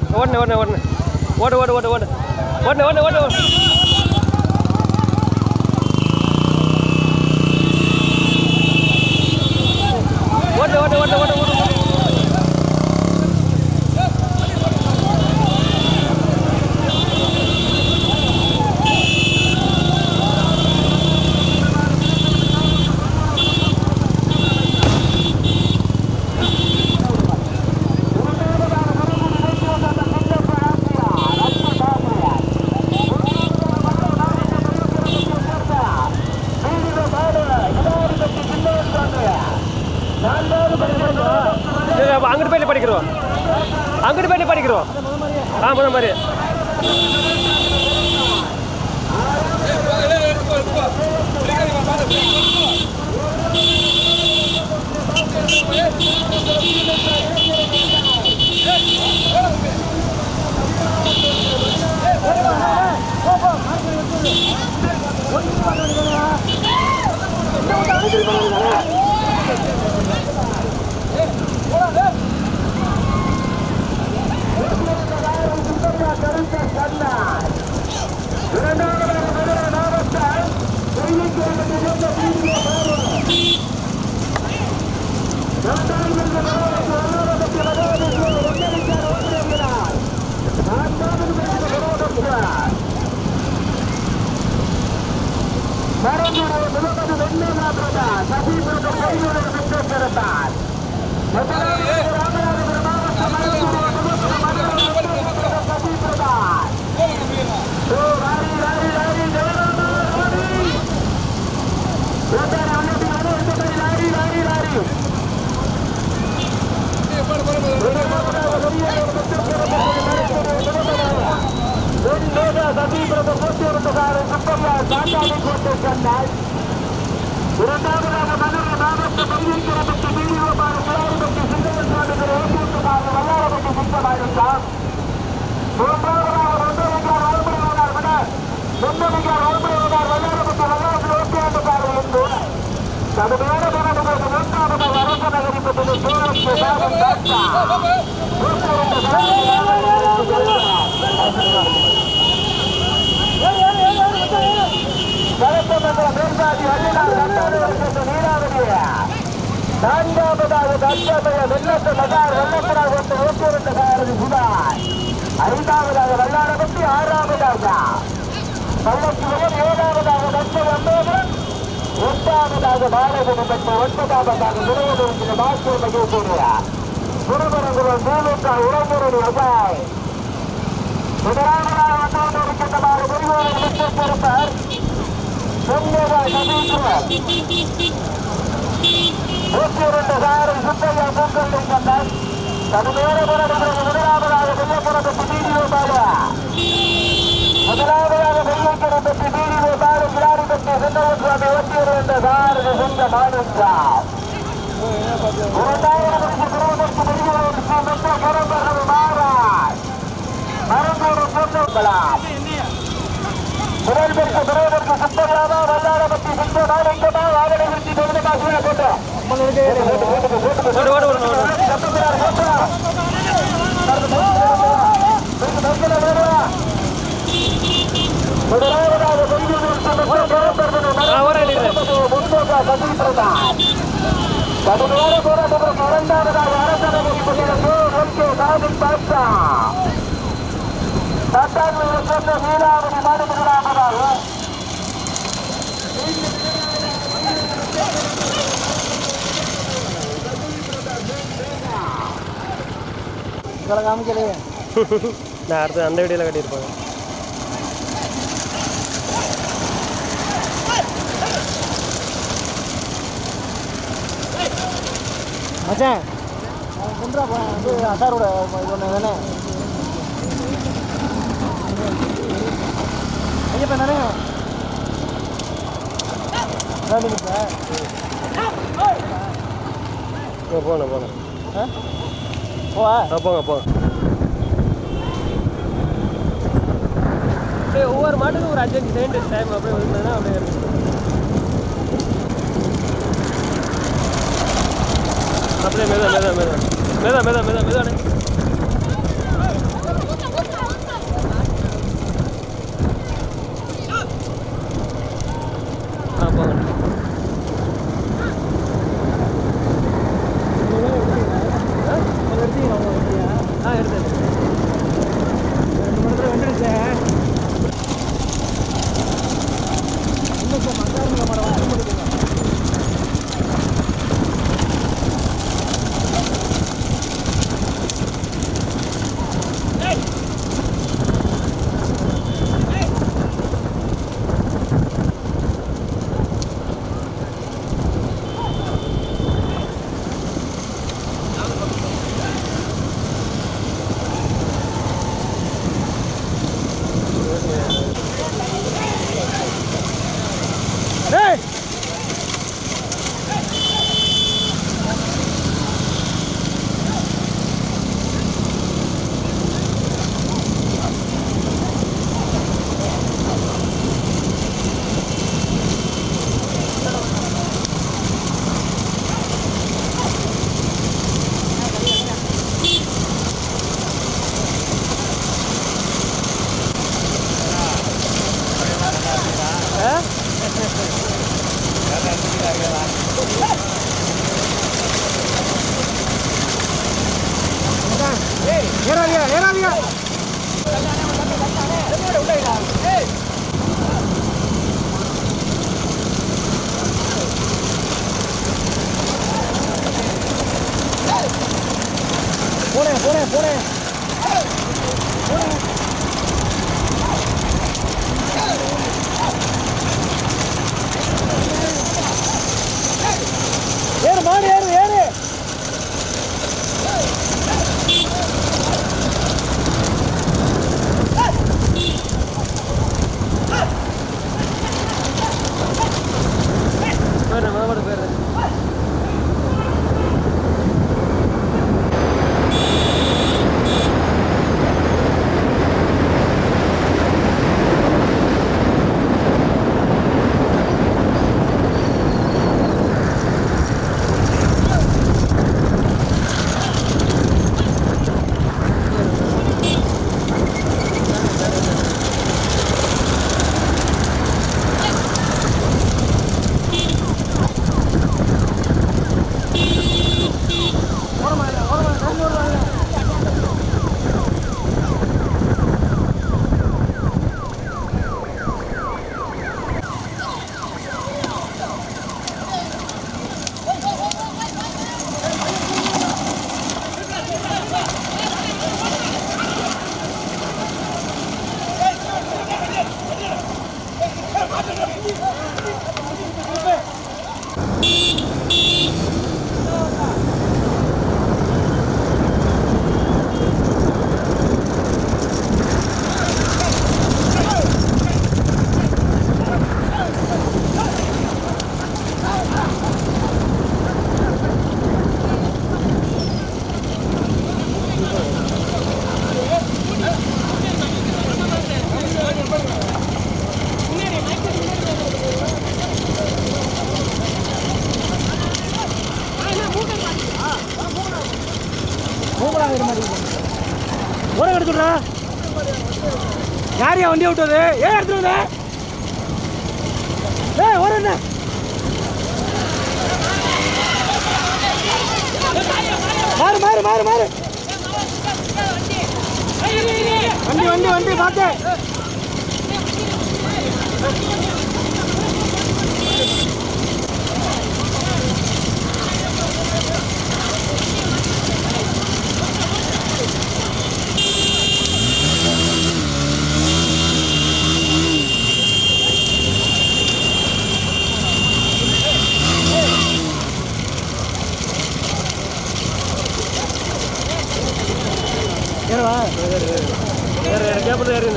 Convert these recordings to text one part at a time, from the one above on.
ஓடுன ஓடுன ஓடுன ஓடு ஓடு ஓடு ஓடு ஓடுன ஓடுன ஓடு ஓடு ஓடு ஓடு ஓடு ஓடு ஓடு சரி அப்போ அங்கிட்டு போயிட்டு படிக்கிறோம் அங்கிட்டு போயிட்டு படிக்கிறோம் ஆ முத மாதிரி இரண்டாவதாக மதுரை மாவட்ட பள்ளிக்கிறப்பட்டு வீடியோபாடு கிளாரிப்பட்டி சுந்தரசுவாமி ஓசூட்டுக்காரர் வல்லாரப்பட்டி சுத்தமாயிருந்தார் மூன்றாவதாக ஒன்றரைக்கார் வளமுறையானார் வினர் ஒன்றரைக்கார் வளமுறையானார் வல்லாரப்பட்டி வல்லாரப்பட்டி ஓசூட்டுக்காரர் என்று கடுமையான போராட்டத்திற்கு மூன்றாவதாக அரச நகரிப்பட்டது சூரத்து சாதம் டாக்டா கலப்பமங்கல மேற்காட்சி வள்ளினார் கட்டாளர்களுக்கு நீராவதிய நான்காவதாக தற்சமய வெள்ளத்து நகார் வெள்ளப்படாக கொண்டு ஓட்டுவரத்து காரதி சுதார் ஐந்தாவதாக வல்லாரப்பட்டி ஆறாவதாக பள்ளக்கிழவர் ஏழாவதாக தற்சம அம்பேகன் எட்டாவதாக பாலகுடி பெற்ற ஒன்பதாவதாக முருகனுக்கு மாஸ்டர் மகேஸ்வரியா குருபரங்குளம் திமுக உறவுமுறை அஜாய் முதலாவதாக வந்து இருக்கின்றவாறு முருகனை விட்டுப் பொறுப்பார் முன்னேறாய் நபீஸ்வரர் நூற்றி இரண்டு சாரை சுப்பையா பூக்கள் கண்டார் கடுமையான போராட்டங்களுக்கு முதலாவதாக வெள்ளப்புறப்பட்டு வீடியோ பாலா முதலாவதாக வெள்ளைக்கிடப்பட்டு வீடியோ பாலு கிளாரிப்பட்டு சென்றவர் சுவாமி ஒட்டி இருந்த சாரதி சொந்த மாநிலா இரண்டாயிரம் குருவதற்கு முடிவுகளுக்கு மொத்த பரம்பர்கள் மாறாய் மரங்கூறு சொந்தங்களாம் முதல்வருக்கு விரோதற்கு சுத்தங்களாமா வல்லாரப்பட்டி சுத்த நாளைக்கமா வாகன விருத்தி தொகுதி காசுகளை போட்டு ஓடு ஓடு ஓடு ஓடு ஆ ஓட அடிக்கிறேன் கடுமையான போராட்டத்திற்கு இரண்டாவதாக அரசனகரி பள்ளிகளுக்கு சாதி பாட்சா தட்டான்மையை சேர்ந்த நீலாவதி நாடு முதலாவதாக நான் அடுத்து அந்த வீடியோவில் கட்டியிருப்பாங்க மச்சான் கொண்டா வந்து அசாரோட இது ஒன்று தானே ஐயப்பா தானே ஓ போகணும் போகணும் போவா ஆ போங்க போங்க அப்படியே ஒவ்வொரு மாட்டுக்கும் ஒரு அஞ்சஞ்சு செகண்ட் டைம் அப்படியே வந்ததுன்னா அப்படியே இருக்கும் அப்படியே மெதா மெதா மெதா மெதா மெதா மெதா மெதா ஏறாதியா ஏறாதியா போனேன் போனேன் போனேன் ஏறு மாடு ஏறு ஏறு போயிடுறேன் மாமாடு போயிடுறேன் மூங்கலாம் இது மாதிரி ஓரம் எடுத்துடுறா யாரையா வண்டியை விட்டது ஏன் எடுத்துட்டு வந்த ஏய் ஓரம் என்ன மாறு மாறு மாறு மாறு வண்டி வண்டி வண்டி பார்த்து ஏறுவா ஏறு ஏறு கேபிள் ஏறு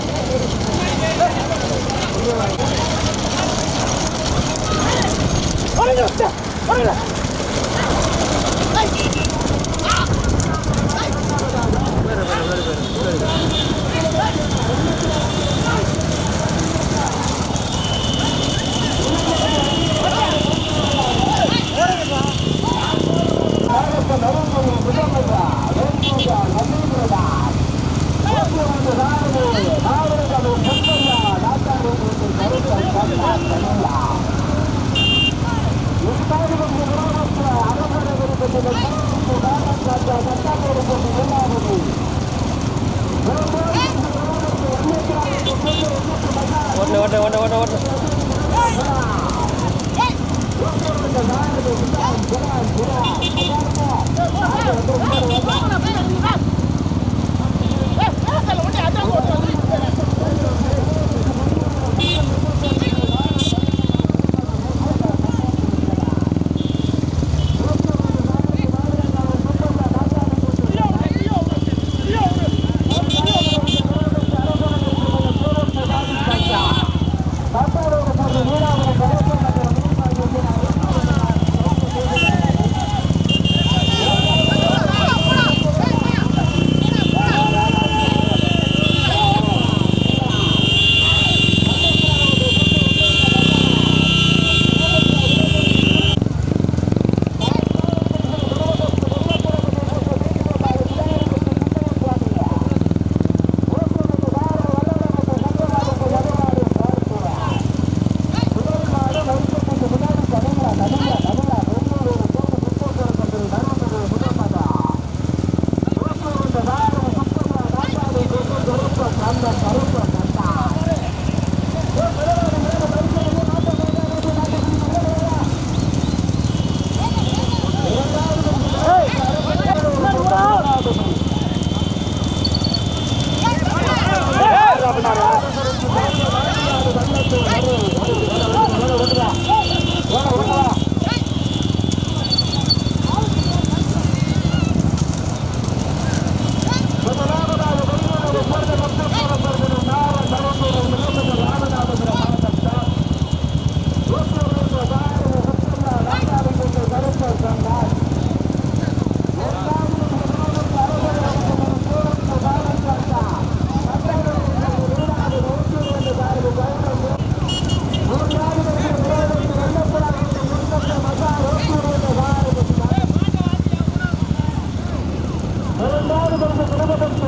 ஓட்டணும் ஓட்டணும் ஓட்டணும் ஓட்டணும் ஓட்டணும் ஆ இரண்டாவது பரிசு குடும்பத்திற்கு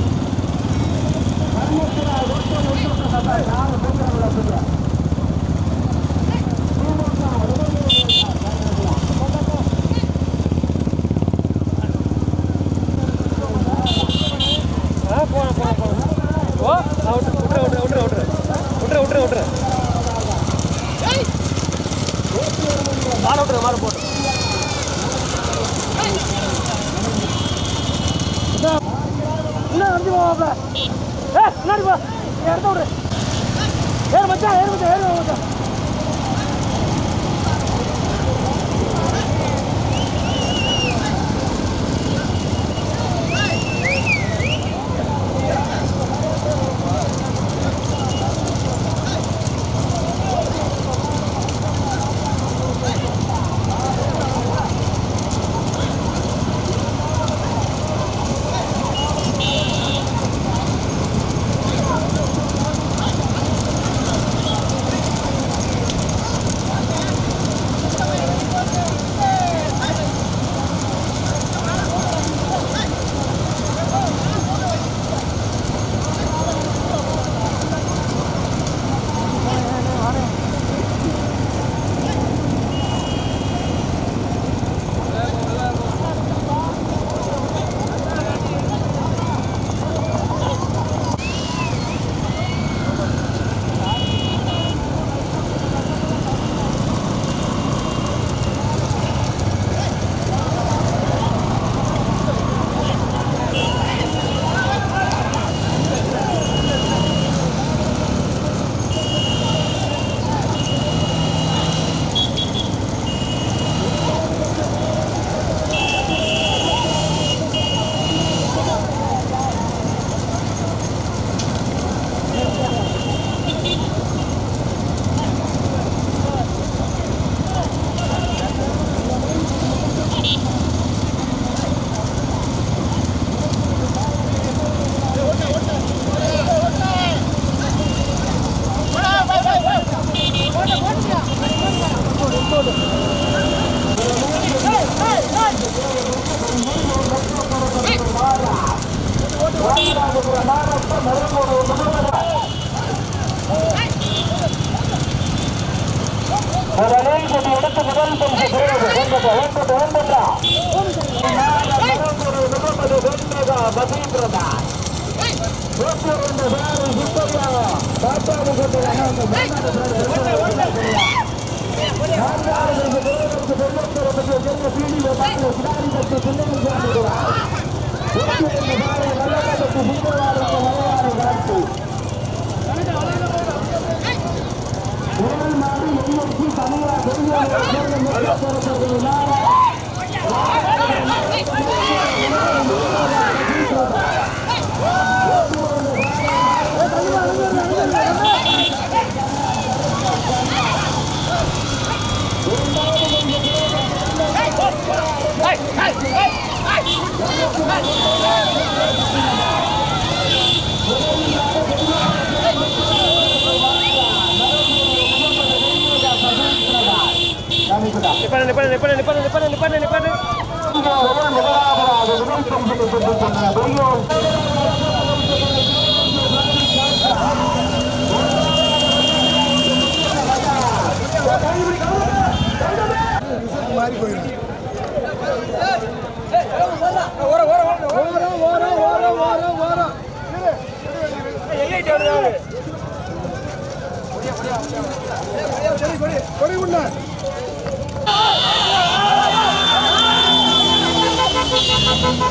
ஆ போகலாம் போகலாம் போகலாம் ஓ நான் விட்டுரு விட்டுரு விட்டுரு விட்டுரு விட்டுரு விட்டுரு விட்டுரு மாற விட்டுரு மாற போட்டு இன்னும் அஞ்சு போவாப்ல ஏ முன்னாடி போ நீ இடத்த விடு ஏறு மச்சான் ஏறு மச்சான் ஏறு மச்சான் முதலில் கொண்டு எடுத்து முதல் பரிசு பெறுவது ஒன்பது ஒன்பது ஒன்பதா முகமது வெண்மகா மதீந்திரதா நூற்றி ரெண்டு பேரு சுத்தரியா காட்டாடு கொண்டு நிப்பாடு நிப்பாடு நிப்பாடு நிப்பாடு நிப்பாடு நிப்பாடு நிப்பாடு முதலாவதாக முதல் பரிசு பெற்றுக் கொண்ட பெரியோர் மாறி போயிடும் ஓரம் ஓரம் ஓரம் ஓரம் ஓரம் கொடி உண்ண